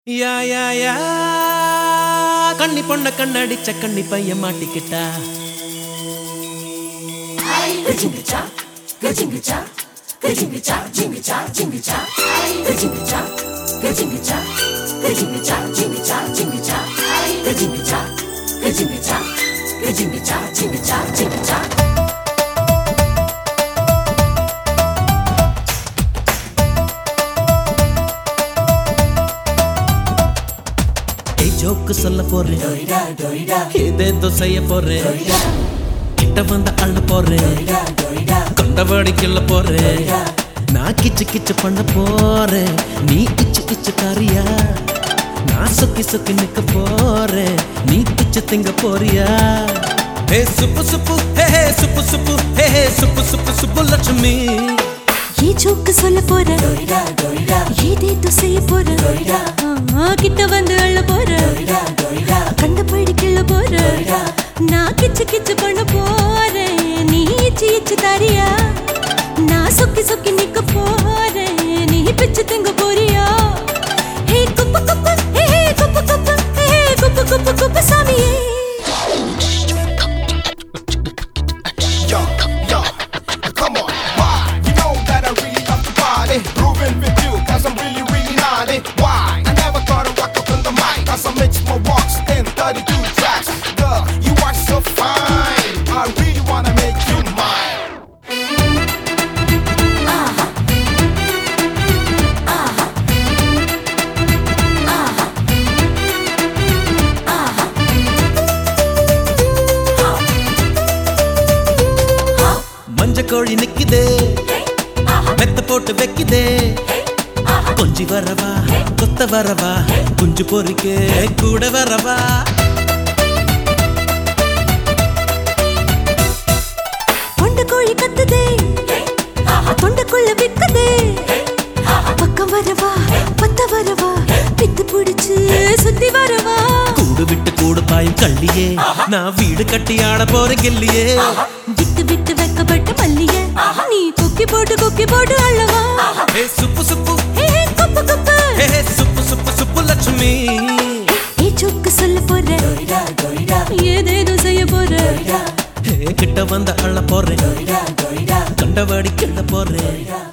யா யா யா கண்ணி பொண்ண கண்ணடிச்ச கண்ணி பையன் மாட்டிக்கிட்டா ஏய் ஜோக்கு சொல்ல போறேன் ஏதேதோ செய்ய போறேன் கிட்ட வந்து அள்ள போறேன் கொண்டபடி கிள்ள போறேன் நான் கிச்சு கிச்சு பண்ண போறேன் நீ இச்சு இச்சு காரியா நான் சுக்கி சுக்கி நிக்க போறேன் நீ பிச்சு திங்க போறியா ஹே சுப்பு சுப்பு ஹே ஹே சுப்பு சுப்பு ஹே ஹே சுப்பு சுப்பு சுப்பு லட்சுமி ஏ ஜோக்கு சொல்ல போற ஏதேதோ செய்ய போற ஆ, கிட்ட வந்து அள்ள போற கண்டபடி கிள்ள போற நான் கிச்சு கிச்சு பண்ண போறேன் நீ இச்சு இச்சு தாரியா நான் சொக்கி சொக்கி நிக்க போறேன் நீ பிச்சு திங்க போறியா ஹே குப்பு குப்பு ஹே ஹே குப்பு குப்பு ஹே ஹே குப்பு குப்பு குப்பு சாமியே Yo, yo, come on, why? You know that I really love to party. Grooving with you, cause I'm really, really naughty. Why? I never thought I'd rock up in the mic, cause I mix my walks in 32 tracks. Girl, you are so fine. I really wanna make you mine. மஞ்ச கோழி நிக்குதே மெத்த போட்டு வைக்குதே கொஞ்சி வரவா கொத்த வரவா குஞ்சு பொறிக்க கூட வரவா தொண்ட கோழி கத்துதே தொண்டக்குள்ள விக்குதே பக்கம் வரவா பத்த வரவா பித்து பிடிச்சு சுத்தி வரவா கூடு விட்டு கூடு பாயும் கள்ளியே நான் வீடு கட்டி ஆட போற கில்லியே விட்டு விட்டு வைக்கப்பட்ட மல்லிய நீ கொக்கி போட்டு கொக்கி போட்டு அள்ளவா ஹே சுப்பு சுப்பு ஹே ஹே, குப்பு குப்பு ஹே ஹே, சுப்பு சுப்பு சுப்பு லட்சுமி ஏ சொக்கு சொல்ல போற ஏதேதோ செய்ய போற ஹே கிட்ட வந்து அள்ள போறேன் கண்டவாடி கிள்ள போறேன்